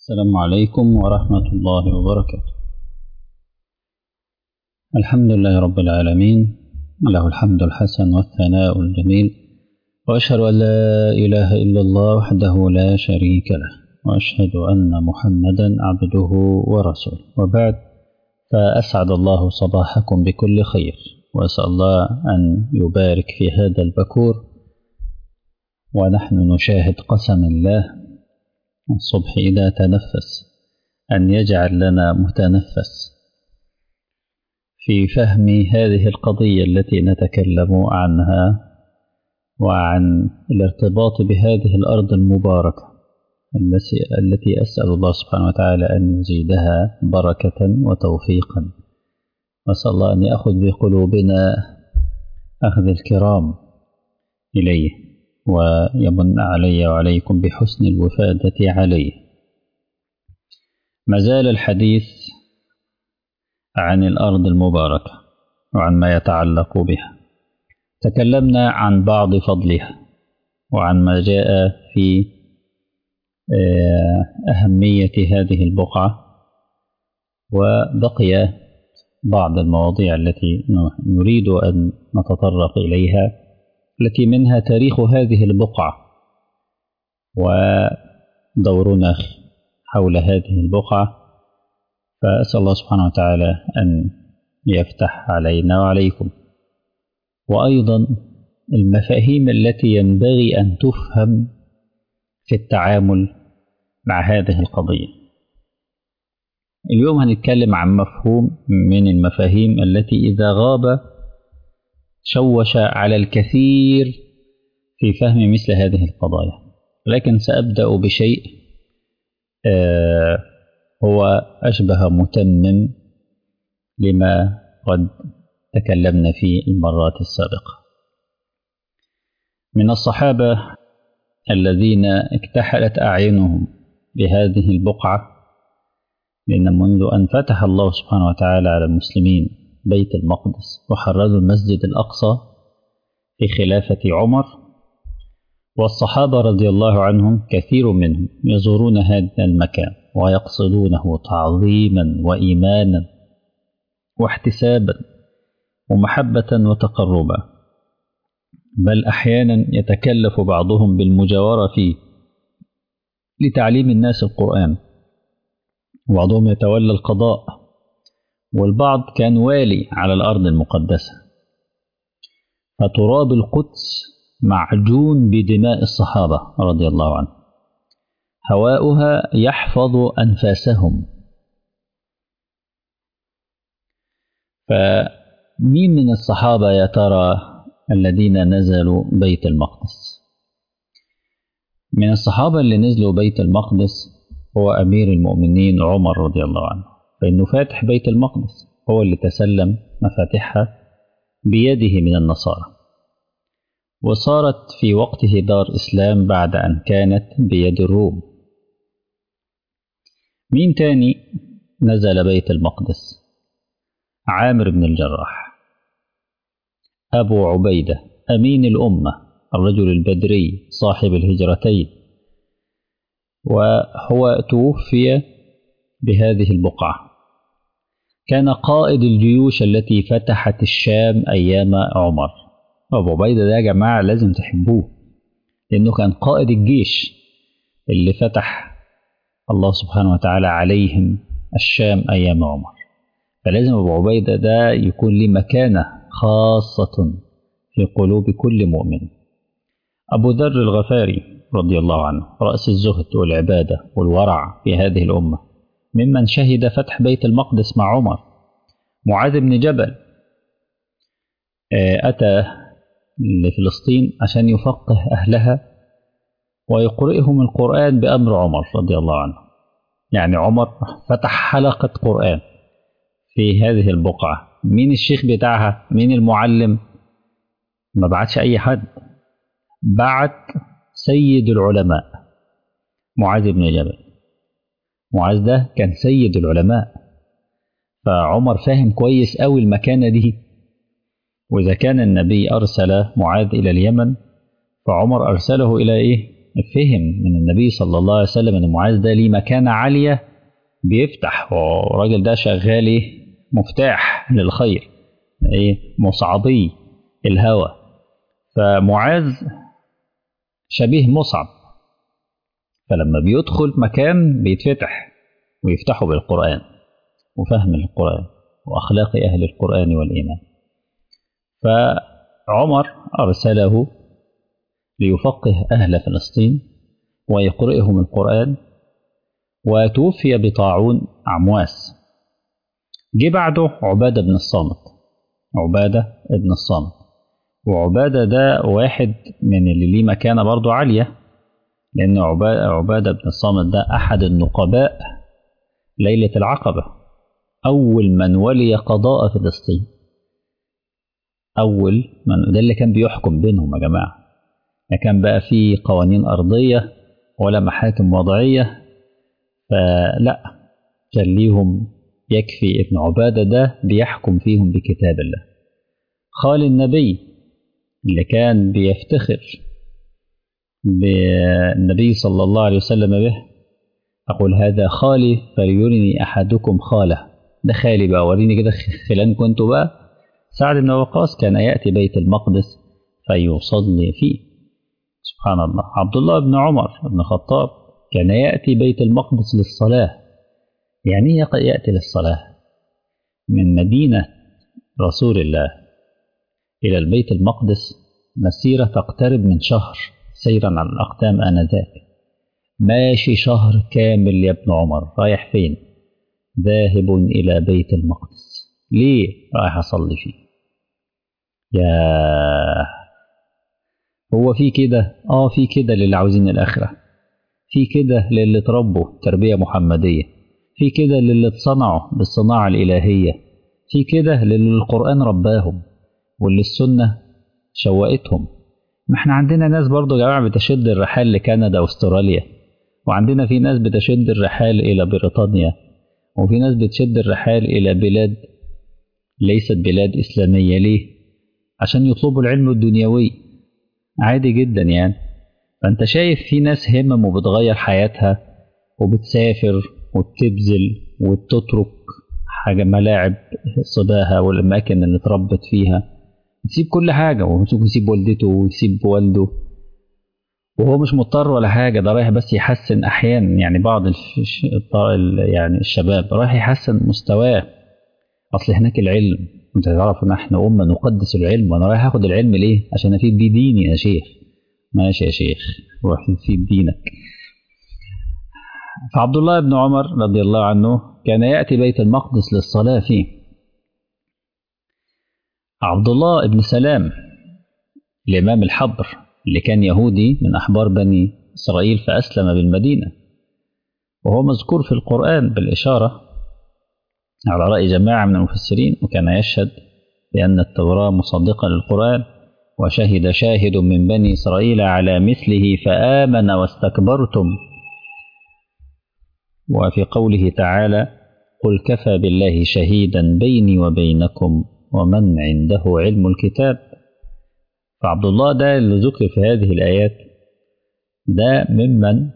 السلام عليكم ورحمة الله وبركاته الحمد لله رب العالمين له الحمد الحسن والثناء الجميل وأشهد أن لا إله إلا الله وحده لا شريك له وأشهد أن محمدا عبده ورسوله وبعد فأسعد الله صباحكم بكل خير وأسأل الله أن يبارك في هذا البكور ونحن نشاهد قسم الله الصبح إذا تنفس أن يجعل لنا متنفس في فهم هذه القضية التي نتكلم عنها وعن الارتباط بهذه الأرض المباركة التي أسأل الله سبحانه وتعالى أن يزيدها بركة وتوفيقا وأسأل الله أن يأخذ بقلوبنا أخذ الكرام إليه ويمن علي وعليكم بحسن الوفادة عليه ما زال الحديث عن الأرض المباركة وعن ما يتعلق بها تكلمنا عن بعض فضلها وعن ما جاء في أهمية هذه البقعة وبقي بعض المواضيع التي نريد أن نتطرق إليها التي منها تاريخ هذه البقعة ودورنا حول هذه البقعة فأسأل الله سبحانه وتعالى أن يفتح علينا وعليكم وأيضا المفاهيم التي ينبغي أن تفهم في التعامل مع هذه القضية اليوم هنتكلم عن مفهوم من المفاهيم التي إذا غاب شوش على الكثير في فهم مثل هذه القضايا لكن سأبدأ بشيء آه هو أشبه متمم لما قد تكلمنا فيه المرات السابقة من الصحابة الذين اكتحلت أعينهم بهذه البقعة لأن منذ أن فتح الله سبحانه وتعالى على المسلمين بيت المقدس وحرروا المسجد الأقصى في خلافة عمر والصحابة رضي الله عنهم كثير منهم يزورون هذا المكان ويقصدونه تعظيما وإيمانا واحتسابا ومحبة وتقربا بل أحيانا يتكلف بعضهم بالمجاورة فيه لتعليم الناس القرآن وبعضهم يتولى القضاء والبعض كان والي على الأرض المقدسة فتراب القدس معجون بدماء الصحابة رضي الله عنهم هواؤها يحفظ أنفاسهم فمين من الصحابة يا ترى الذين نزلوا بيت المقدس من الصحابة اللي نزلوا بيت المقدس هو أمير المؤمنين عمر رضي الله عنه فإنه فاتح بيت المقدس هو اللي تسلم مفاتيحها بيده من النصارى وصارت في وقته دار إسلام بعد أن كانت بيد الروم مين تاني نزل بيت المقدس عامر بن الجراح أبو عبيدة أمين الأمة الرجل البدري صاحب الهجرتين وهو توفي بهذه البقعة كان قائد الجيوش التي فتحت الشام أيام عمر أبو عبيدة ده يا جماعة لازم تحبوه لأنه كان قائد الجيش اللي فتح الله سبحانه وتعالى عليهم الشام أيام عمر فلازم أبو عبيدة ده يكون له مكانة خاصة في قلوب كل مؤمن أبو ذر الغفاري رضي الله عنه رأس الزهد والعبادة والورع في هذه الأمة ممن شهد فتح بيت المقدس مع عمر معاذ بن جبل أتى لفلسطين عشان يفقه أهلها ويقرئهم القرآن بأمر عمر رضي الله عنه يعني عمر فتح حلقة قرآن في هذه البقعة مين الشيخ بتاعها مين المعلم ما بعتش أي حد بعت سيد العلماء معاذ بن جبل معاذ ده كان سيد العلماء فعمر فاهم كويس قوي المكانة دي وإذا كان النبي أرسل معاذ إلى اليمن فعمر أرسله إلى إيه فهم من النبي صلى الله عليه وسلم ان معاذ ده ليه مكانة عالية بيفتح والراجل ده شغال ايه مفتاح للخير ايه مصعدي الهوى فمعاذ شبيه مصعب فلما بيدخل مكان بيتفتح ويفتحه بالقرآن وفهم القرآن وأخلاق أهل القرآن والإيمان فعمر أرسله ليفقه أهل فلسطين ويقرئهم القرآن وتوفي بطاعون عمواس جه بعده عبادة بن الصامت عبادة بن الصامت وعبادة ده واحد من اللي ليه مكانة برضه عالية لأن عبادة بن الصامت ده أحد النقباء ليلة العقبة أول من ولي قضاء فلسطين أول من ده اللي كان بيحكم بينهم يا جماعة لا كان بقى في قوانين أرضية ولا محاكم وضعية فلا كان ليهم يكفي ابن عبادة ده بيحكم فيهم بكتاب الله خال النبي اللي كان بيفتخر بالنبي صلى الله عليه وسلم به أقول هذا خالي فليرني أحدكم خاله ده خالي بقى وريني كده خلان كنت بقى سعد بن وقاص كان يأتي بيت المقدس فيصلي فيه سبحان الله عبد الله بن عمر بن الخطاب كان يأتي بيت المقدس للصلاة يعني يأتي للصلاة من مدينة رسول الله إلى البيت المقدس مسيرة تقترب من شهر سيرا على الأقدام آنذاك ماشي شهر كامل يا ابن عمر رايح فين ذاهب إلى بيت المقدس ليه رايح أصلي فيه يا هو في كده اه في كده للي عاوزين الآخرة في كده للي اتربوا تربية محمدية في كده للي اتصنعوا بالصناعة الإلهية في كده للي القرآن رباهم واللي السنة شوقتهم ما احنا عندنا ناس برضو يا جماعة بتشد الرحال لكندا واستراليا وعندنا في ناس بتشد الرحال إلى بريطانيا وفي ناس بتشد الرحال إلى بلاد ليست بلاد إسلامية ليه؟ عشان يطلبوا العلم الدنيوي عادي جدا يعني فأنت شايف في ناس همم وبتغير حياتها وبتسافر وبتبذل وبتترك حاجة ملاعب صباها والأماكن اللي اتربت فيها تسيب كل حاجة ويسيب والدته ويسيب والده وهو مش مضطر ولا حاجة ده رايح بس يحسن أحيانا يعني بعض الش... يعني الشباب رايح يحسن مستواه أصل هناك العلم أنت تعرف إن إحنا أمة نقدس العلم وأنا رايح آخد العلم ليه؟ عشان أفيد بيه ديني يا شيخ ماشي يا شيخ روح تفيد دينك فعبد الله بن عمر رضي الله عنه كان يأتي بيت المقدس للصلاة فيه عبد الله بن سلام الإمام الحبر اللي كان يهودي من أحبار بني إسرائيل فأسلم بالمدينة وهو مذكور في القرآن بالإشارة على رأي جماعة من المفسرين وكان يشهد بأن التوراة مصدقة للقرآن وشهد شاهد من بني إسرائيل على مثله فآمن واستكبرتم وفي قوله تعالى قل كفى بالله شهيدا بيني وبينكم ومن عنده علم الكتاب فعبد الله ده اللي ذكر في هذه الآيات ده ممن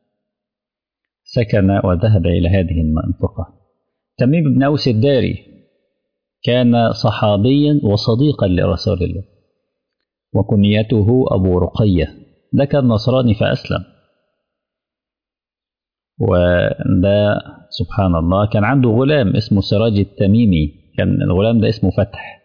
سكن وذهب إلى هذه المنطقة تميم بن أوس الداري كان صحابيا وصديقا لرسول الله وكنيته أبو رقية ده كان نصراني فأسلم وده سبحان الله كان عنده غلام اسمه سراج التميمي كان الغلام ده اسمه فتح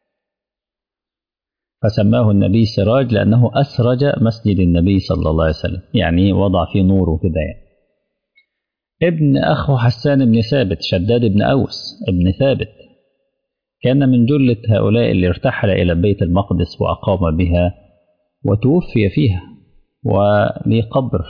فسماه النبي سراج لأنه أسرج مسجد النبي صلى الله عليه وسلم يعني وضع فيه نور وكده يعني ابن أخو حسان بن ثابت شداد بن أوس ابن ثابت كان من جلة هؤلاء اللي ارتحل إلى بيت المقدس وأقام بها وتوفي فيها وليه قبر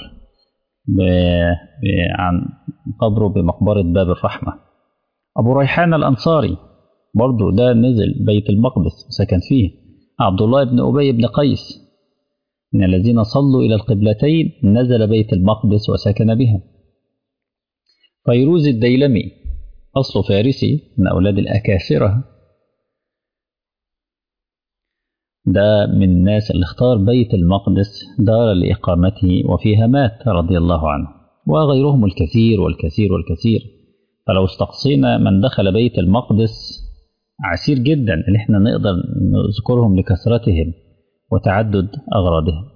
عن قبره بمقبرة باب الرحمة أبو ريحان الأنصاري برضو ده نزل بيت المقدس وسكن فيه عبد الله بن أبي بن قيس من الذين صلوا إلى القبلتين نزل بيت المقدس وسكن بها فيروز الديلمي أصل فارسي من أولاد الأكاسرة ده من الناس اللي اختار بيت المقدس دار لإقامته وفيها مات رضي الله عنه وغيرهم الكثير والكثير والكثير فلو استقصينا من دخل بيت المقدس عسير جدا ان احنا نقدر نذكرهم لكثرتهم وتعدد أغراضهم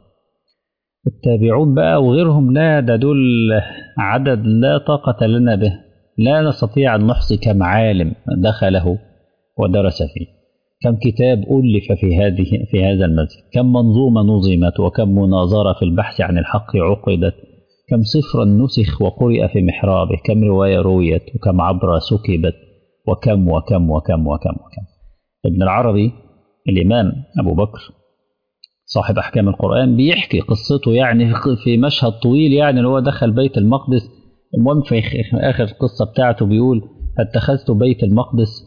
التابعون بقى وغيرهم لا ده دول عدد لا طاقة لنا به لا نستطيع أن نحصي كم عالم دخله ودرس فيه كم كتاب ألف في هذه في هذا المسجد كم منظومة نظمت وكم مناظرة في البحث عن الحق عقدت كم سفرا نسخ وقرئ في محرابه كم رواية رويت وكم عبرة سكبت وكم وكم وكم وكم وكم ابن العربي الإمام أبو بكر صاحب أحكام القرآن بيحكي قصته يعني في مشهد طويل يعني اللي هو دخل بيت المقدس المهم في آخر القصة بتاعته بيقول فاتخذت بيت المقدس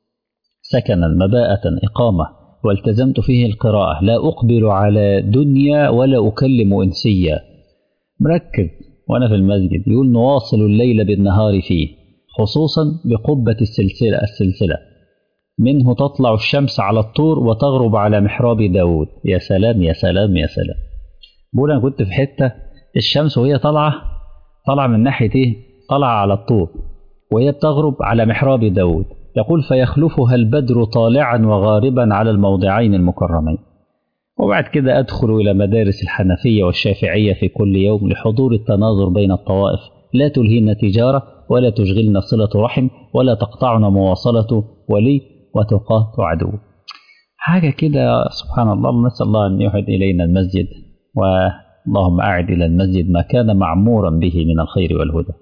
سكنا مباءة إقامة والتزمت فيه القراءة لا أقبل على دنيا ولا أكلم إنسيا مركز وأنا في المسجد يقول نواصل الليل بالنهار فيه خصوصا بقبة السلسلة السلسلة منه تطلع الشمس على الطور وتغرب على محراب داود يا سلام يا سلام يا سلام بقول أنا كنت في حتة الشمس وهي طالعة طالعة من ناحية إيه؟ طالعة على الطور وهي بتغرب على محراب داود يقول فيخلفها البدر طالعا وغاربا على الموضعين المكرمين وبعد كده أدخل إلى مدارس الحنفية والشافعية في كل يوم لحضور التناظر بين الطوائف لا تلهينا تجارة ولا تشغلنا صلة رحم ولا تقطعنا مواصلة ولي وتقاطع عدو حاجة كده سبحان الله نسأل الله أن يعد إلينا المسجد اللهم أعد إلى المسجد ما كان معمورا به من الخير والهدى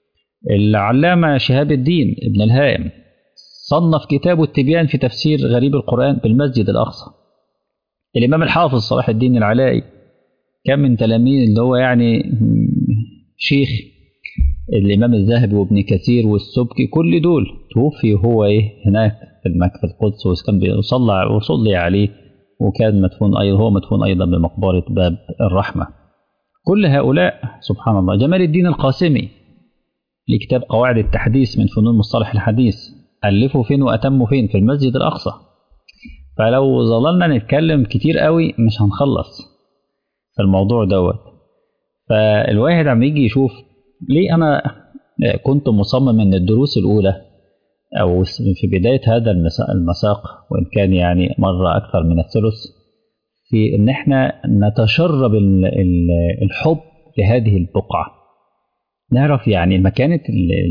العلامة شهاب الدين ابن الهائم صنف كتابه التبيان في تفسير غريب القرآن بالمسجد الأقصى الإمام الحافظ صلاح الدين العلائي كان من تلاميذ اللي هو يعني شيخ الإمام الذهبي وابن كثير والسبكي كل دول توفي هو إيه هناك في المكة في القدس وكان بيصلى وصلي عليه وكان مدفون أيضا هو مدفون أيضا بمقبرة باب الرحمة كل هؤلاء سبحان الله جمال الدين القاسمي لكتاب قواعد التحديث من فنون مصطلح الحديث ألفوا فين وأتموا فين في المسجد الأقصى فلو ظللنا نتكلم كتير قوي مش هنخلص في الموضوع دوت فالواحد عم يجي يشوف ليه أنا كنت مصمم أن الدروس الأولى أو في بداية هذا المساق وإن كان يعني مرة أكثر من الثلث في إن إحنا نتشرب الحب لهذه البقعة نعرف يعني مكانة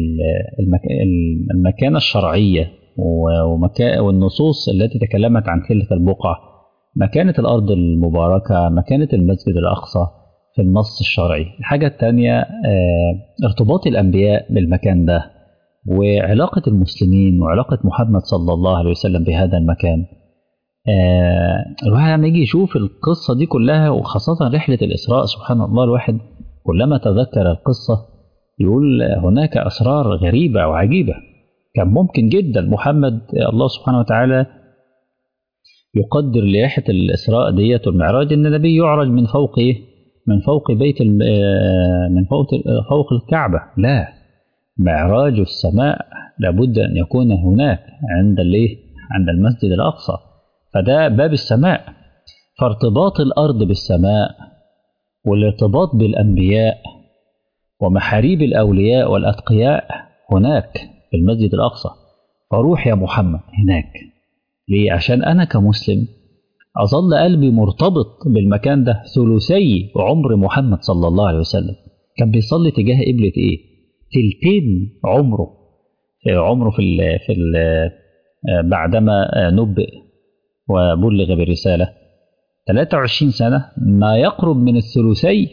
المكانة الشرعية والنصوص التي تكلمت عن تلك البقعة مكانة الأرض المباركة مكانة المسجد الأقصى في النص الشرعي الحاجة الثانية ارتباط الأنبياء بالمكان ده وعلاقة المسلمين وعلاقة محمد صلى الله عليه وسلم بهذا المكان الواحد لما يجي يشوف القصة دي كلها وخاصة رحلة الإسراء سبحان الله الواحد كلما تذكر القصة يقول هناك أسرار غريبة وعجيبة كان ممكن جدا محمد الله سبحانه وتعالى يقدر لرحلة الإسراء ديت والمعراج إن النبي يعرج من فوق إيه؟ من فوق بيت من فوق فوق الكعبة لا معراج السماء لابد أن يكون هناك عند الايه عند المسجد الأقصى فده باب السماء فارتباط الأرض بالسماء والارتباط بالأنبياء ومحاريب الأولياء والأتقياء هناك في المسجد الأقصى فروح يا محمد هناك ليه عشان أنا كمسلم أظل قلبي مرتبط بالمكان ده ثلثي عمر محمد صلى الله عليه وسلم كان بيصلي تجاه قبلة إيه تلتين عمره عمره في ال في ال بعدما نبئ وبلغ بالرسالة 23 سنة ما يقرب من الثلثي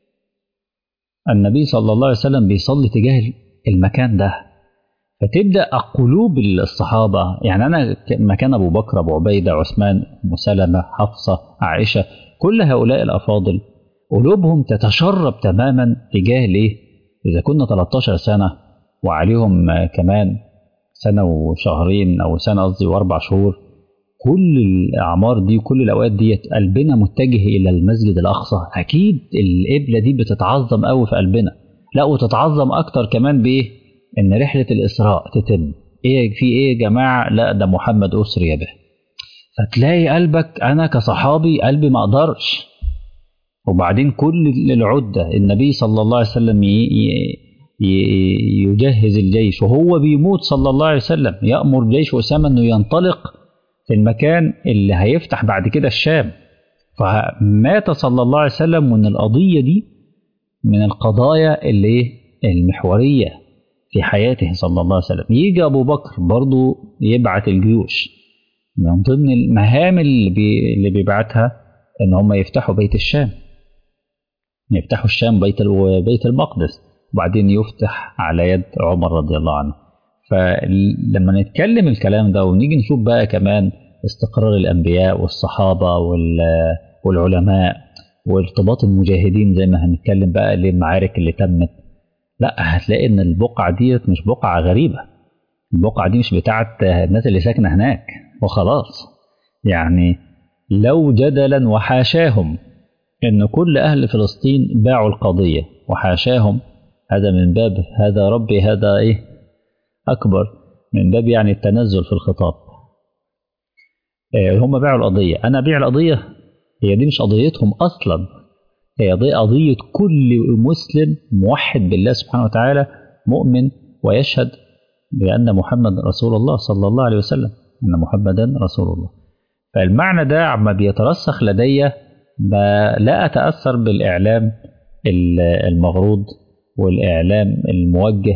النبي صلى الله عليه وسلم بيصلي تجاه المكان ده فتبدأ قلوب الصحابة يعني أنا مكان أبو بكر أبو عبيدة عثمان مسلمة حفصة عائشة كل هؤلاء الأفاضل قلوبهم تتشرب تماما تجاه ليه إذا كنا 13 سنة وعليهم كمان سنة وشهرين أو سنة قصدي وأربع شهور كل الأعمار دي وكل الأوقات دي قلبنا متجه إلى المسجد الأقصى أكيد القبلة دي بتتعظم قوي في قلبنا لا وتتعظم أكتر كمان بإيه؟ إن رحلة الإسراء تتم إيه في إيه يا جماعة؟ لا ده محمد أسري به فتلاقي قلبك انا كصحابي قلبي ما اقدرش وبعدين كل العده النبي صلى الله عليه وسلم يجهز الجيش وهو بيموت صلى الله عليه وسلم يامر جيش اسامه انه ينطلق في المكان اللي هيفتح بعد كده الشام فمات صلى الله عليه وسلم وان القضيه دي من القضايا اللي المحوريه في حياته صلى الله عليه وسلم يجي ابو بكر برضه يبعت الجيوش من ضمن المهام اللي, بي اللي بيبعتها ان هم يفتحوا بيت الشام يفتحوا الشام بيت بيت المقدس وبعدين يفتح على يد عمر رضي الله عنه فلما نتكلم الكلام ده ونيجي نشوف بقى كمان استقرار الانبياء والصحابه والعلماء وارتباط المجاهدين زي ما هنتكلم بقى للمعارك اللي تمت لا هتلاقي ان البقعه ديت مش بقعه غريبه البقعه دي مش بتاعت الناس اللي ساكنه هناك وخلاص يعني لو جدلا وحاشاهم ان كل اهل فلسطين باعوا القضيه وحاشاهم هذا من باب هذا ربي هذا ايه اكبر من باب يعني التنزل في الخطاب هم باعوا القضيه انا ابيع القضيه هي دي مش قضيتهم اصلا هي دي قضيه كل مسلم موحد بالله سبحانه وتعالى مؤمن ويشهد بان محمد رسول الله صلى الله عليه وسلم ان محمدا رسول الله فالمعنى ده عما بيترسخ لدي لا اتاثر بالاعلام المغروض والاعلام الموجه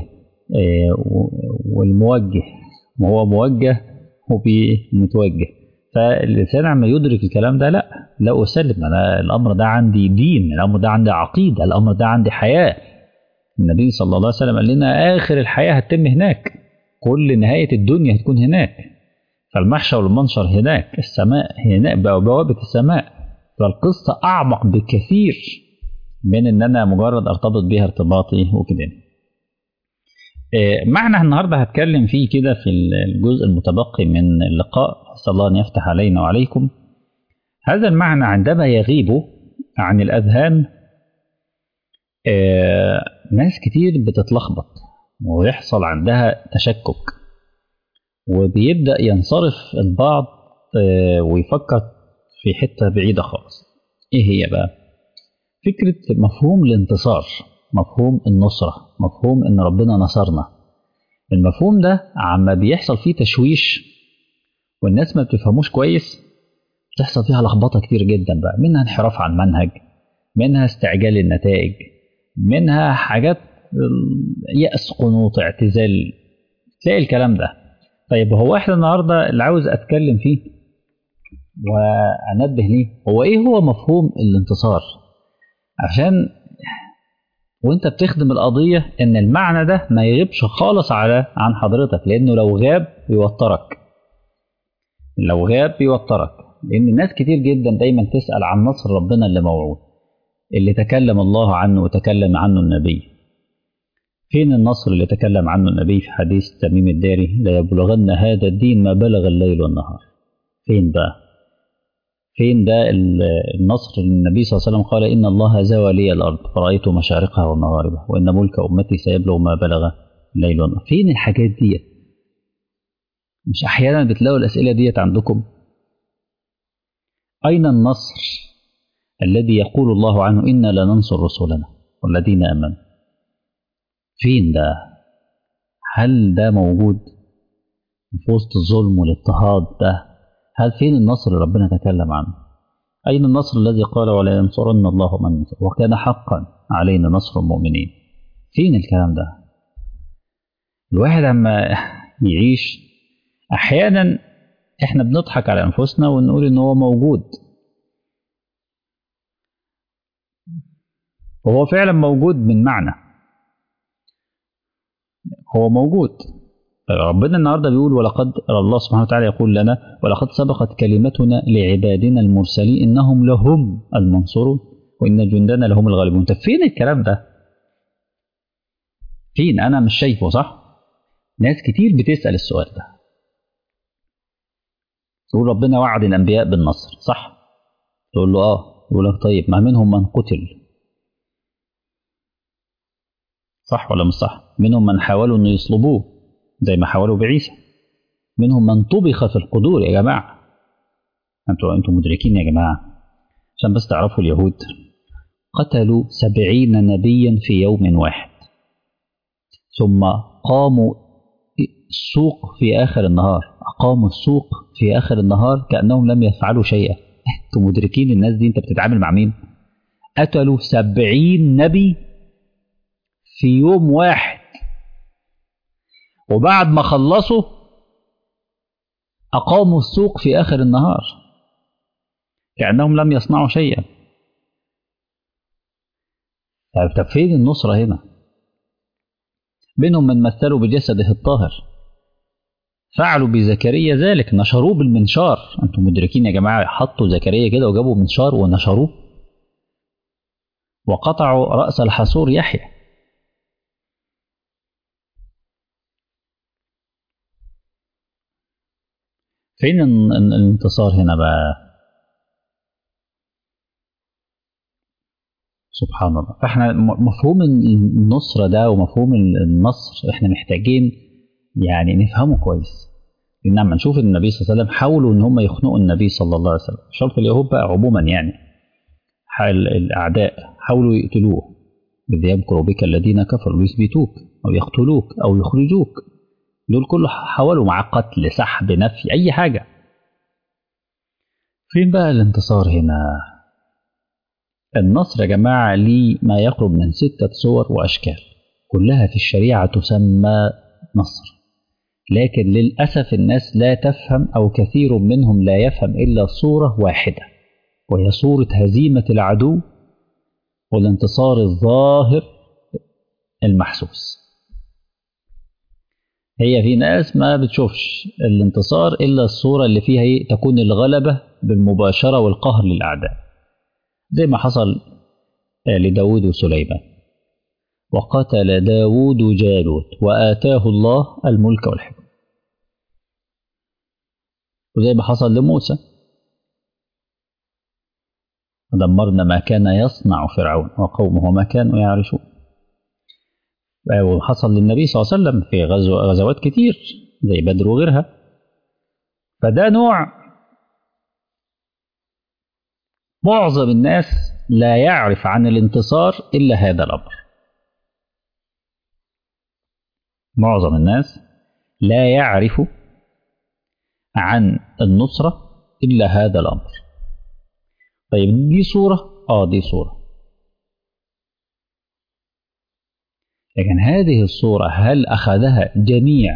والموجه وهو موجه ومتوجه فالإنسان عما يدرك الكلام ده لا لا أسلم أنا الأمر ده عندي دين الأمر ده عندي عقيدة الأمر ده عندي حياة النبي صلى الله عليه وسلم قال لنا آخر الحياة هتتم هناك كل نهاية الدنيا هتكون هناك فالمحشر والمنشر هناك السماء هناك بوابة السماء فالقصة أعمق بكثير من إن أنا مجرد أرتبط بيها ارتباطي وكده معنى النهارده هتكلم فيه كده في الجزء المتبقي من اللقاء أسأل الله أن يفتح علينا وعليكم هذا المعنى عندما يغيب عن الأذهان ناس كتير بتتلخبط ويحصل عندها تشكك وبيبدأ ينصرف البعض ويفكر في حتة بعيدة خالص إيه هي بقى؟ فكرة مفهوم الانتصار مفهوم النصرة مفهوم إن ربنا نصرنا المفهوم ده عما بيحصل فيه تشويش والناس ما بتفهموش كويس بتحصل فيها لخبطة كتير جدا بقى منها انحراف عن منهج منها استعجال النتائج منها حاجات يأس قنوط اعتزال تلاقي الكلام ده طيب هو احنا النهاردة اللي عاوز اتكلم فيه وانبه ليه هو ايه هو مفهوم الانتصار عشان وانت بتخدم القضية ان المعنى ده ما يغيبش خالص على عن حضرتك لانه لو غاب يوترك لو غاب يوترك لان ناس كتير جدا دايما تسأل عن نصر ربنا اللي موعود اللي تكلم الله عنه وتكلم عنه النبي فين النصر اللي تكلم عنه النبي في حديث تميم الداري لا يبلغن هذا الدين ما بلغ الليل والنهار فين بقى فين ده النصر النبي صلى الله عليه وسلم قال إن الله زوى لي الأرض فرأيت مشارقها ومغاربها وإن ملك أمتي سيبلغ ما بلغ الليل والنهار فين الحاجات ديت مش أحيانا بتلاقوا الأسئلة ديت عندكم أين النصر الذي يقول الله عنه إنا لننصر رسلنا والذين آمنوا فين ده هل ده موجود في وسط الظلم والاضطهاد ده هل فين النصر اللي ربنا تكلم عنه أين النصر الذي قال ولا ينصرن الله من ينصر وكان حقا علينا نصر المؤمنين فين الكلام ده الواحد عما يعيش أحيانا احنا بنضحك على أنفسنا ونقول إن هو موجود وهو فعلا موجود من معنى هو موجود ربنا النهارده بيقول ولقد الله سبحانه وتعالى يقول لنا ولقد سبقت كلمتنا لعبادنا المرسلين انهم لهم المنصورون وان جندنا لهم الغالبون طب فين الكلام ده؟ فين؟ انا مش شايفه صح؟ ناس كتير بتسال السؤال ده تقول ربنا وعد الانبياء بالنصر صح؟ تقول له اه يقول لك طيب ما منهم من قتل صح ولا مش صح؟ منهم من حاولوا انه يصلبوه زي ما حاولوا بعيسى منهم من طبخ في القدور يا جماعة انتوا انتوا مدركين يا جماعة عشان بس تعرفوا اليهود قتلوا سبعين نبيا في يوم واحد ثم قاموا السوق في آخر النهار أقاموا السوق في آخر النهار كأنهم لم يفعلوا شيئا انتوا مدركين الناس دي انت بتتعامل مع مين قتلوا سبعين نبي في يوم واحد وبعد ما خلصوا أقاموا السوق في آخر النهار كأنهم لم يصنعوا شيئا طب فين النصرة هنا منهم من مثلوا بجسده الطاهر فعلوا بزكريا ذلك نشروه بالمنشار انتم مدركين يا جماعة حطوا زكريا كده وجابوا منشار ونشروه وقطعوا رأس الحصور يحيى فين الانتصار هنا بقى سبحان الله فاحنا مفهوم النصرة ده ومفهوم النصر احنا محتاجين يعني نفهمه كويس لما نشوف النبي صلى الله عليه وسلم حاولوا ان هم يخنقوا النبي صلى الله عليه وسلم شرط اليهود بقى عموما يعني الاعداء حاولوا يقتلوه إذ يمكر بك الذين كفروا ليثبتوك او يقتلوك او يخرجوك دول كله حاولوا مع قتل سحب نفي اي حاجه فين بقى الانتصار هنا النصر يا جماعة ليه ما يقرب من ستة صور وأشكال كلها في الشريعة تسمى نصر لكن للأسف الناس لا تفهم أو كثير منهم لا يفهم إلا صورة واحدة وهي صورة هزيمة العدو والانتصار الظاهر المحسوس هي في ناس ما بتشوفش الانتصار إلا الصورة اللي فيها تكون الغلبة بالمباشرة والقهر للأعداء زي ما حصل لداود وسليمان وقتل داود جالوت وآتاه الله الملك والحكمة وزي ما حصل لموسى دمرنا ما كان يصنع فرعون وقومه ما كانوا يعرشون وحصل للنبي صلى الله عليه وسلم في غزو غزوات كتير زي بدر وغيرها فده نوع معظم الناس لا يعرف عن الانتصار إلا هذا الأمر معظم الناس لا يعرف عن النصرة إلا هذا الأمر طيب دي صورة آه دي صورة لكن هذه الصورة هل أخذها جميع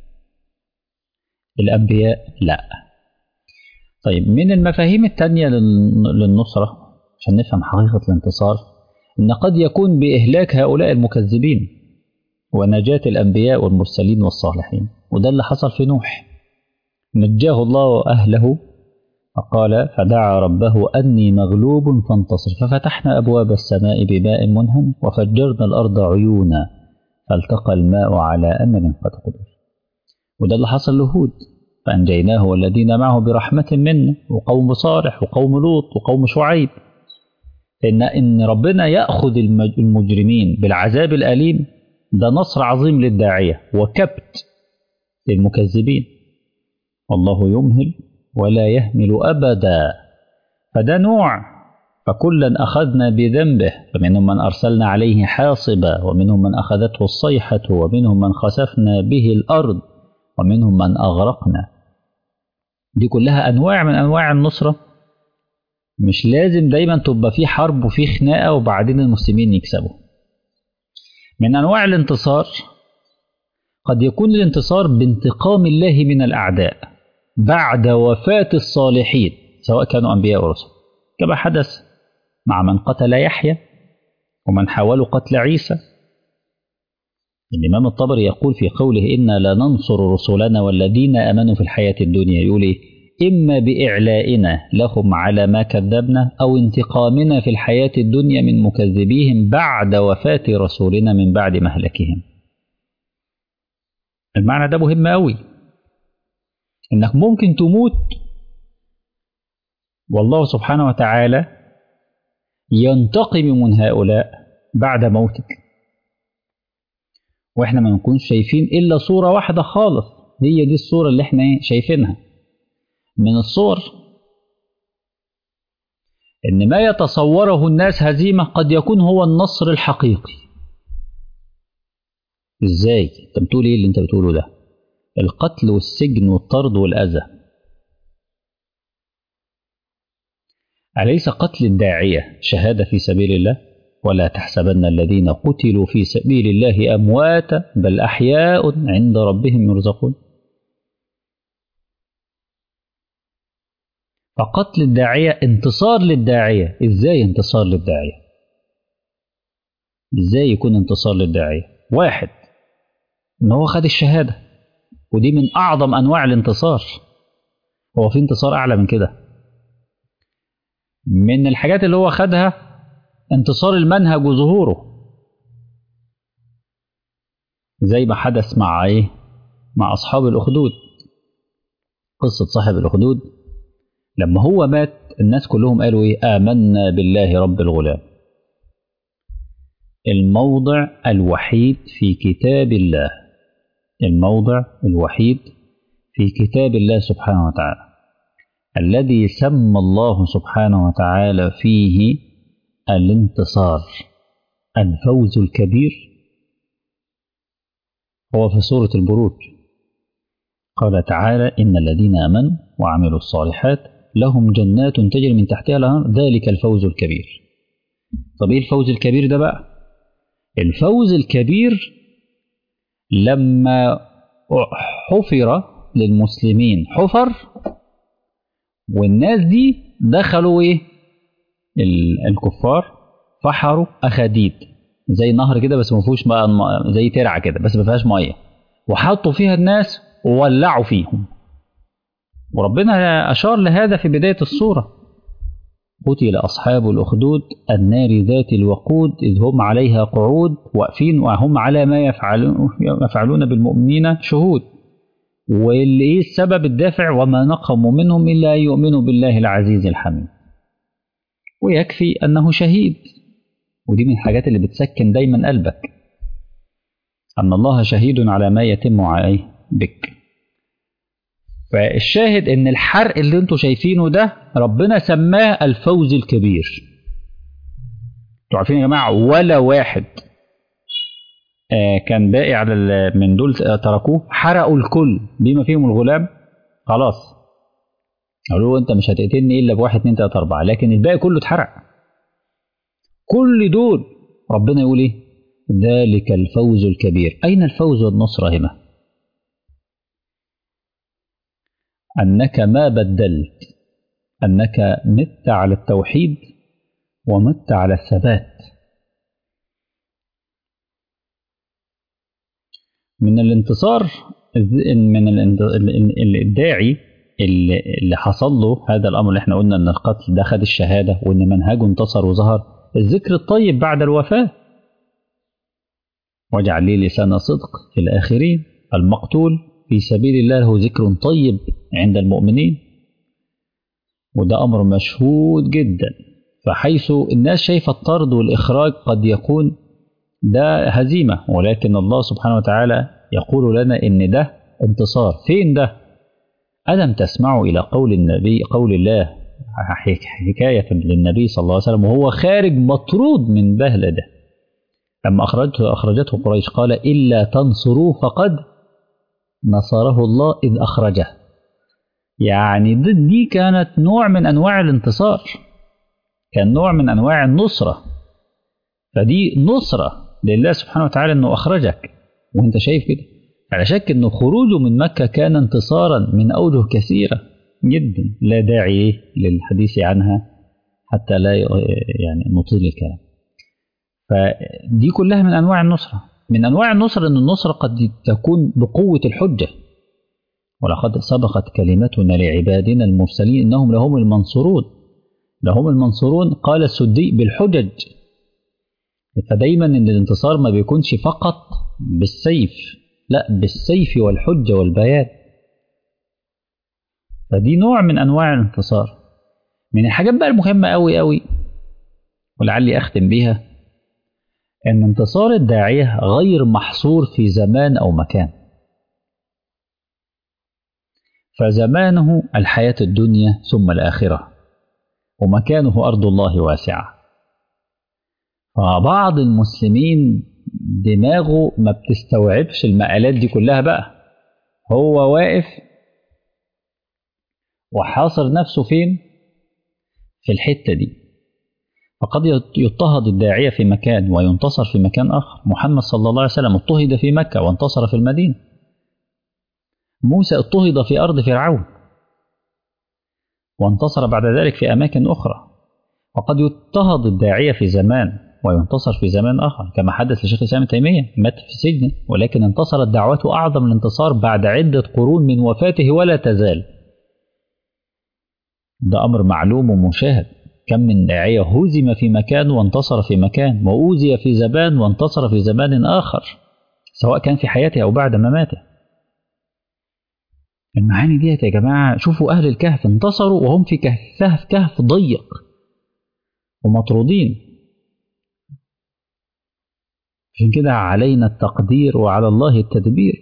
الأنبياء؟ لا طيب من المفاهيم التانية للنصرة عشان نفهم حقيقة الانتصار إن قد يكون بإهلاك هؤلاء المكذبين ونجاة الأنبياء والمرسلين والصالحين وده اللي حصل في نوح نجاه الله أهله فقال فدعا ربه أني مغلوب فانتصر ففتحنا أبواب السماء بماء منهم وفجرنا الأرض عيونا فالتقى الماء على أمل قد قدر وده اللي حصل لهود فأنجيناه والذين معه برحمة منا وقوم صالح وقوم لوط وقوم شعيب إن إن ربنا يأخذ المجرمين بالعذاب الأليم ده نصر عظيم للداعية وكبت للمكذبين والله يمهل ولا يهمل أبدا فده نوع فكلا أخذنا بذنبه فمنهم من أرسلنا عليه حاصبا ومنهم من أخذته الصيحة ومنهم من خسفنا به الأرض ومنهم من أغرقنا دي كلها أنواع من أنواع النصرة مش لازم دايما تبقى في حرب وفي خناقة وبعدين المسلمين يكسبوا من أنواع الانتصار قد يكون الانتصار بانتقام الله من الأعداء بعد وفاة الصالحين سواء كانوا أنبياء ورسل كما حدث مع من قتل يحيى ومن حاولوا قتل عيسى الإمام الطبري يقول في قوله إنا لننصر رسلنا والذين آمنوا في الحياة الدنيا يقول إيه إما بإعلائنا لهم على ما كذبنا أو انتقامنا في الحياة الدنيا من مكذبيهم بعد وفاة رسولنا من بعد مهلكهم المعنى ده مهم أوي إنك ممكن تموت والله سبحانه وتعالى ينتقم من هؤلاء بعد موتك واحنا ما نكونش شايفين الا صوره واحده خالص هي دي الصوره اللي احنا شايفينها من الصور إن ما يتصوره الناس هزيمة قد يكون هو النصر الحقيقي إزاي؟ أنت بتقول إيه اللي أنت بتقوله ده؟ القتل والسجن والطرد والأذى أليس قتل الداعية شهادة في سبيل الله؟ ولا تحسبن الذين قتلوا في سبيل الله أمواتا بل أحياء عند ربهم يرزقون فقتل الداعية انتصار للداعية ازاي انتصار للداعية ازاي يكون انتصار للداعية واحد ان هو خد الشهادة ودي من اعظم انواع الانتصار هو في انتصار اعلى من كده من الحاجات اللي هو خدها انتصار المنهج وظهوره زي ما حدث مع ايه مع اصحاب الاخدود قصة صاحب الاخدود لما هو مات الناس كلهم قالوا ايه آمنا بالله رب الغلام الموضع الوحيد في كتاب الله الموضع الوحيد في كتاب الله سبحانه وتعالى الذي سمى الله سبحانه وتعالى فيه الانتصار الفوز الكبير هو في سورة البروج قال تعالى إن الذين آمنوا وعملوا الصالحات لهم جنات تجري من تحتها الأنهار ذلك الفوز الكبير طب إيه الفوز الكبير ده بقى الفوز الكبير لما حفر للمسلمين حفر والناس دي دخلوا ايه الكفار فحروا اخاديد زي نهر كده بس ما فيهوش زي ترعه كده بس ما فيهاش ميه وحطوا فيها الناس وولعوا فيهم وربنا أشار لهذا في بداية الصورة قتل أصحاب الأخدود النار ذات الوقود إذ هم عليها قعود واقفين وهم على ما يفعلون, يفعلون بالمؤمنين شهود واللي إيه السبب الدافع وما نقموا منهم إلا أن يؤمنوا بالله العزيز الحميد ويكفي أنه شهيد ودي من الحاجات اللي بتسكن دايما قلبك أن الله شهيد على ما يتم عليه بك فالشاهد ان الحرق اللي انتوا شايفينه ده ربنا سماه الفوز الكبير انتوا عارفين يا جماعه ولا واحد آه كان باقي على من دول تركوه حرقوا الكل بما فيهم الغلام خلاص قالوا له انت مش هتقتلني الا بواحد اتنين تلاته اربعه لكن الباقي كله اتحرق كل دول ربنا يقول ايه ذلك الفوز الكبير اين الفوز والنصره هنا أنك ما بدلت أنك مت على التوحيد ومت على الثبات من الانتصار من الداعي اللي حصل له هذا الأمر اللي احنا قلنا أن القتل ده خد الشهادة وأن منهجه انتصر وظهر الذكر الطيب بعد الوفاة واجعل لي لسان صدق في الآخرين المقتول في سبيل الله له ذكر طيب عند المؤمنين وده أمر مشهود جدا فحيث الناس شايفة الطرد والإخراج قد يكون ده هزيمة ولكن الله سبحانه وتعالى يقول لنا إن ده انتصار فين ده ألم تسمعوا إلى قول النبي قول الله حكاية للنبي صلى الله عليه وسلم وهو خارج مطرود من بهلده لما أخرجته أخرجته قريش قال إلا تنصروه فقد نصره الله إذ أخرجه يعني دي كانت نوع من أنواع الانتصار كان نوع من أنواع النصرة فدي نصرة لله سبحانه وتعالى أنه أخرجك وأنت شايف كده على شك أنه خروجه من مكة كان انتصارا من أوجه كثيرة جدا لا داعي للحديث عنها حتى لا يعني نطيل الكلام فدي كلها من أنواع النصرة من أنواع النصر أن النصرة قد تكون بقوة الحجة ولقد سبقت كلمتنا لعبادنا المرسلين إنهم لهم المنصورون لهم المنصورون قال السدي بالحجج فدايما ان الانتصار ما بيكونش فقط بالسيف لا بالسيف والحجة والبيان فدي نوع من انواع الانتصار من الحاجات بقى المهمة قوي قوي ولعلي اختم بيها ان انتصار الداعية غير محصور في زمان او مكان فزمانه الحياة الدنيا ثم الآخرة ومكانه أرض الله واسعة فبعض المسلمين دماغه ما بتستوعبش المقالات دي كلها بقى هو واقف وحاصر نفسه فين في الحتة دي فقد يضطهد الداعية في مكان وينتصر في مكان آخر محمد صلى الله عليه وسلم اضطهد في مكة وانتصر في المدينة موسى اضطهد في أرض فرعون وانتصر بعد ذلك في أماكن أخرى وقد يضطهد الداعية في زمان وينتصر في زمان آخر كما حدث لشيخ الإسلام تيمية مات في سجن ولكن انتصرت دعوته أعظم الانتصار بعد عدة قرون من وفاته ولا تزال ده أمر معلوم ومشاهد كم من داعية هزم في مكان وانتصر في مكان وأوذي في زمان وانتصر في زمان آخر سواء كان في حياته أو بعد مماته المعاني ديت يا جماعة شوفوا أهل الكهف انتصروا وهم في كهف كهف ضيق ومطرودين عشان كده علينا التقدير وعلى الله التدبير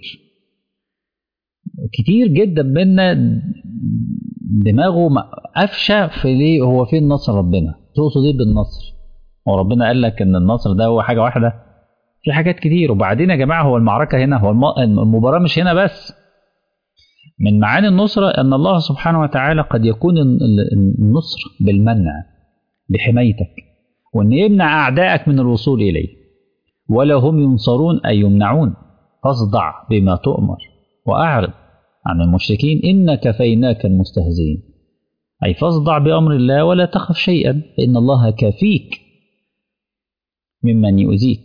كتير جدا منا دماغه قفشه في ليه هو فين نصر ربنا تقصد ايه بالنصر هو ربنا قال لك ان النصر ده هو حاجه واحده في حاجات كتير وبعدين يا جماعه هو المعركه هنا هو المباراه مش هنا بس من معاني النصرة أن الله سبحانه وتعالى قد يكون النصر بالمنع بحمايتك وأن يمنع أعدائك من الوصول إليه ولا هم ينصرون أي يمنعون فاصدع بما تؤمر وأعرض عن المشركين إن كفيناك المستهزئين أي فاصدع بأمر الله ولا تخف شيئا فإن الله كافيك ممن يؤذيك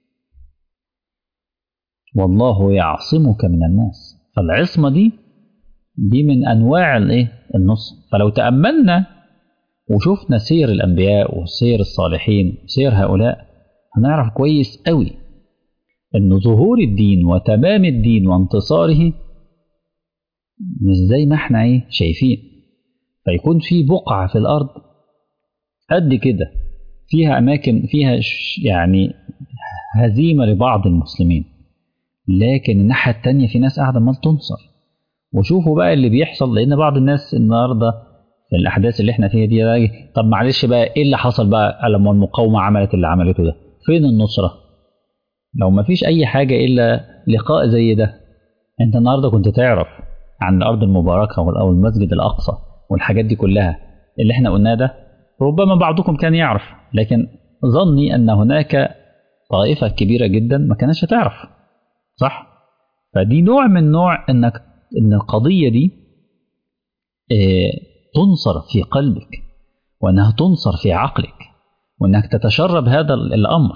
والله يعصمك من الناس فالعصمة دي دي من أنواع الإيه النصر فلو تأملنا وشفنا سير الأنبياء وسير الصالحين وسير هؤلاء هنعرف كويس قوي أن ظهور الدين وتمام الدين وانتصاره مش زي ما احنا ايه شايفين فيكون في بقعة في الأرض قد كده فيها أماكن فيها يعني هزيمة لبعض المسلمين لكن الناحية التانية في ناس قاعدة ما تنصر وشوفوا بقى اللي بيحصل لأن بعض الناس النهاردة في الأحداث اللي احنا فيها دي طب معلش بقى إيه اللي حصل بقى لما المقاومة عملت اللي عملته ده فين النصرة لو ما فيش أي حاجة إلا لقاء زي ده أنت النهاردة كنت تعرف عن الأرض المباركة أو المسجد الأقصى والحاجات دي كلها اللي احنا قلناه ده ربما بعضكم كان يعرف لكن ظني أن هناك طائفة كبيرة جدا ما كانتش تعرف صح فدي نوع من نوع انك ان القضيه دي اه تنصر في قلبك وانها تنصر في عقلك وانك تتشرب هذا الامر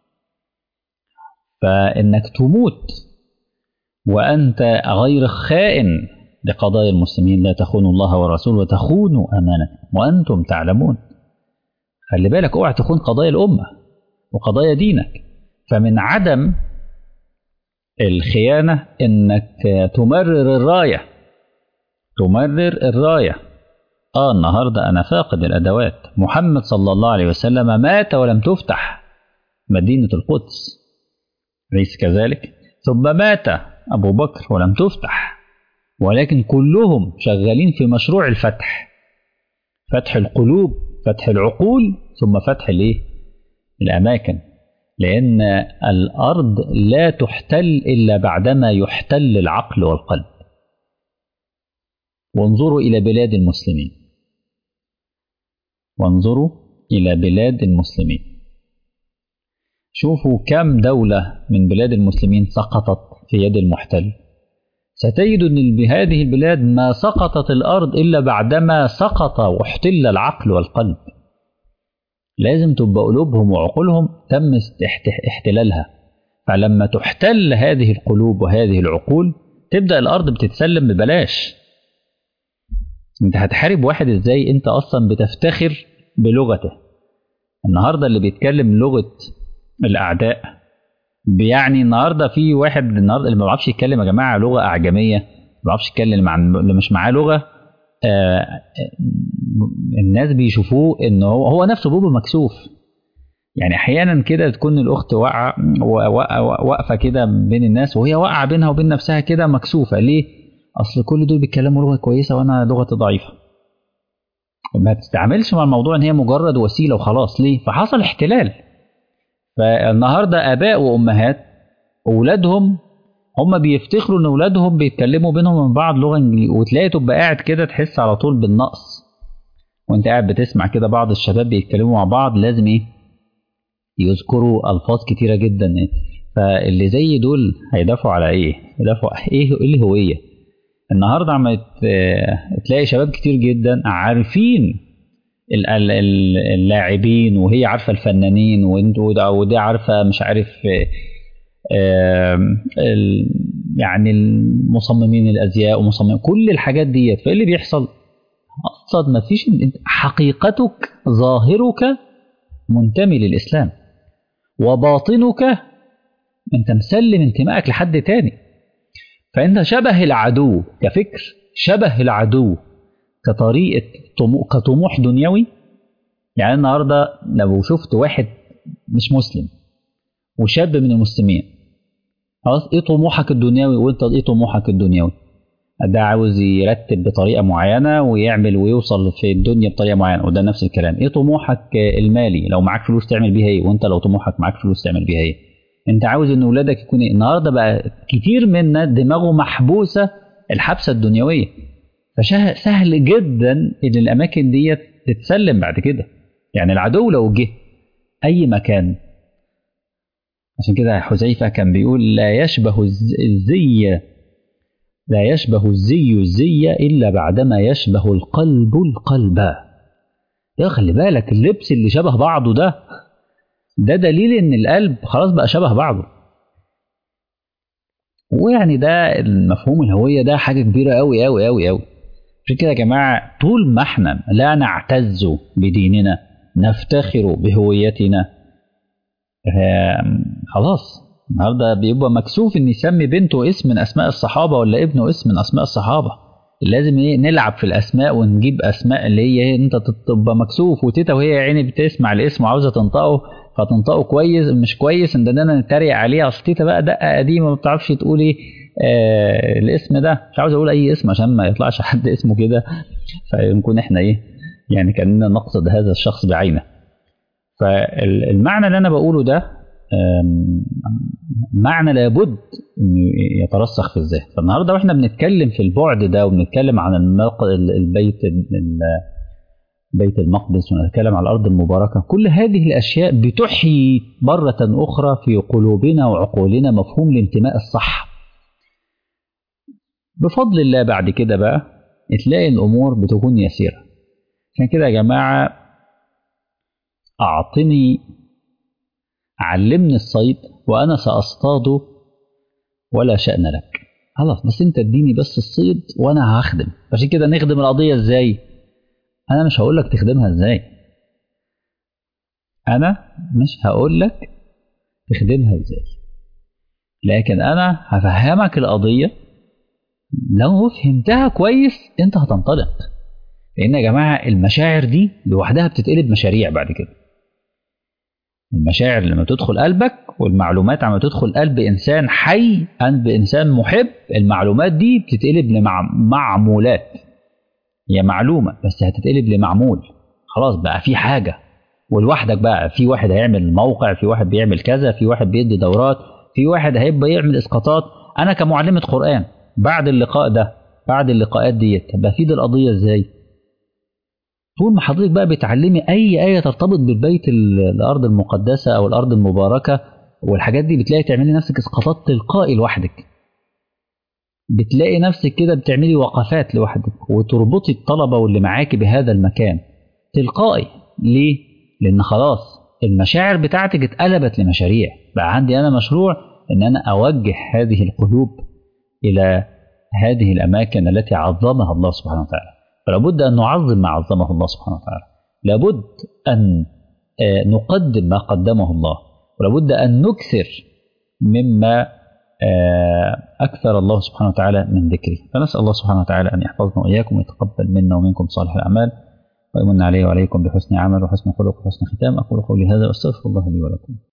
فانك تموت وانت غير خائن لقضايا المسلمين لا تخونوا الله ورسوله وتخونوا امانه وانتم تعلمون خلي بالك اوعى تخون قضايا الامه وقضايا دينك فمن عدم الخيانة إنك تمرر الراية تمرر الراية آه النهاردة أنا فاقد الأدوات محمد صلى الله عليه وسلم مات ولم تفتح مدينة القدس ليس كذلك ثم مات أبو بكر ولم تفتح ولكن كلهم شغالين في مشروع الفتح فتح القلوب فتح العقول ثم فتح الايه الاماكن لأن الأرض لا تحتل إلا بعدما يحتل العقل والقلب وانظروا إلى بلاد المسلمين وانظروا إلى بلاد المسلمين شوفوا كم دولة من بلاد المسلمين سقطت في يد المحتل ستجد أن بهذه البلاد ما سقطت الأرض إلا بعدما سقط واحتل العقل والقلب لازم تبقى قلوبهم وعقولهم تم احتلالها فلما تحتل هذه القلوب وهذه العقول تبدا الارض بتتسلم ببلاش انت هتحارب واحد ازاي انت اصلا بتفتخر بلغته النهارده اللي بيتكلم لغه الاعداء يعني النهارده في واحد النهارده اللي ما بيعرفش يتكلم يا جماعه لغه اعجميه ما بيعرفش يتكلم عن اللي مش معاه لغه آه الناس بيشوفوه ان هو هو نفسه بوبو مكسوف يعني احيانا كده تكون الاخت واقعه واقفه كده بين الناس وهي واقعه بينها وبين نفسها كده مكسوفه ليه اصل كل دول بيتكلموا لغه كويسه وانا لغتي ضعيفه ما بتستعملش مع الموضوع ان هي مجرد وسيله وخلاص ليه فحصل احتلال فالنهارده اباء وامهات اولادهم هم بيفتخروا ان اولادهم بيتكلموا بينهم وبين بعض لغه انجليزيه وتلاقي تبقى قاعد كده تحس على طول بالنقص وانت قاعد بتسمع كده بعض الشباب بيتكلموا مع بعض لازم ايه يذكروا الفاظ كتيره جدا فاللي زي دول هيدافعوا على ايه يدافعوا ايه ايه الهويه النهارده عم تلاقي شباب كتير جدا عارفين اللاعبين وهي عارفه الفنانين ودي عارفه مش عارف يعني المصممين الازياء ومصممين كل الحاجات ديت فايه اللي بيحصل؟ اقصد ما فيش حقيقتك ظاهرك منتمي للاسلام وباطنك انت مسلم انتمائك لحد تاني فانت شبه العدو كفكر شبه العدو كطريقه كطموح دنيوي يعني النهارده لو شفت واحد مش مسلم وشاب من المسلمين خلاص ايه طموحك الدنيوي وانت ايه طموحك الدنيوي ده عاوز يرتب بطريقه معينه ويعمل ويوصل في الدنيا بطريقه معينه وده نفس الكلام ايه طموحك المالي لو معاك فلوس تعمل بيها ايه وانت لو طموحك معاك فلوس تعمل بيها ايه انت عاوز ان اولادك يكون ايه النهارده بقى كتير منا دماغه محبوسه الحبسه الدنيويه فسهل جدا ان الاماكن ديت تتسلم بعد كده يعني العدو لو جه اي مكان عشان كده حذيفه كان بيقول لا يشبه الزي لا يشبه الزي الزي الا بعدما يشبه القلب القلب يا خلي بالك اللبس اللي شبه بعضه ده ده دليل ان القلب خلاص بقى شبه بعضه ويعني ده المفهوم الهويه ده حاجه كبيره قوي قوي قوي قوي عشان كده يا جماعه طول ما احنا لا نعتز بديننا نفتخر بهويتنا خلاص النهارده بيبقى مكسوف ان يسمي بنته اسم من اسماء الصحابه ولا ابنه اسم من اسماء الصحابه لازم ايه نلعب في الاسماء ونجيب اسماء اللي هي انت تبقى مكسوف وتيتا وهي يا عيني بتسمع الاسم وعاوزه تنطقه فتنطقه كويس مش كويس ان ده انا نتريق عليه اصل تيتا بقى دقه قديمه ما بتعرفش تقول ايه آه الاسم ده مش عاوز اقول اي اسم عشان ما يطلعش حد اسمه كده فنكون احنا ايه يعني كاننا نقصد هذا الشخص بعينه فالمعنى اللي انا بقوله ده معنى لابد انه يترسخ في الذهن فالنهارده واحنا بنتكلم في البعد ده وبنتكلم عن البيت بيت المقدس ونتكلم عن الارض المباركه كل هذه الاشياء بتحيي مره اخرى في قلوبنا وعقولنا مفهوم الانتماء الصح بفضل الله بعد كده بقى تلاقي الامور بتكون يسيره عشان كده يا جماعه اعطني علمني الصيد وانا ساصطاد ولا شان لك خلاص بس انت اديني بس الصيد وانا هخدم عشان كده نخدم القضيه ازاي انا مش هقول لك تخدمها ازاي انا مش هقول لك تخدمها ازاي لكن انا هفهمك القضيه لو فهمتها كويس انت هتنطلق لان يا جماعه المشاعر دي لوحدها بتتقلب مشاريع بعد كده المشاعر لما تدخل قلبك والمعلومات عم تدخل قلب انسان حي قلب انسان محب المعلومات دي بتتقلب لمعمولات هي معلومه بس هتتقلب لمعمول خلاص بقى في حاجه ولوحدك بقى في واحد هيعمل موقع في واحد بيعمل كذا في واحد بيدي دورات في واحد هيبقى يعمل اسقاطات انا كمعلمه قران بعد اللقاء ده بعد اللقاءات ديت بفيد القضيه ازاي طول ما حضرتك بقى بتعلمي اي ايه ترتبط بالبيت الارض المقدسه او الارض المباركه والحاجات دي بتلاقي تعملي نفسك اسقاطات تلقائي لوحدك بتلاقي نفسك كده بتعملي وقفات لوحدك وتربطي الطلبه واللي معاكي بهذا المكان تلقائي ليه لان خلاص المشاعر بتاعتك اتقلبت لمشاريع بقى عندي انا مشروع ان انا اوجه هذه القلوب الى هذه الاماكن التي عظمها الله سبحانه وتعالى فلا بد أن نعظم ما عظمه الله سبحانه وتعالى لابد أن نقدم ما قدمه الله ولابد أن نكثر مما أكثر الله سبحانه وتعالى من ذكره فنسأل الله سبحانه وتعالى أن يحفظنا وإياكم ويتقبل منا ومنكم صالح الأعمال ويمن عليه وعليكم بحسن عمل وحسن خلق وحسن ختام أقول قولي هذا وأستغفر الله لي ولكم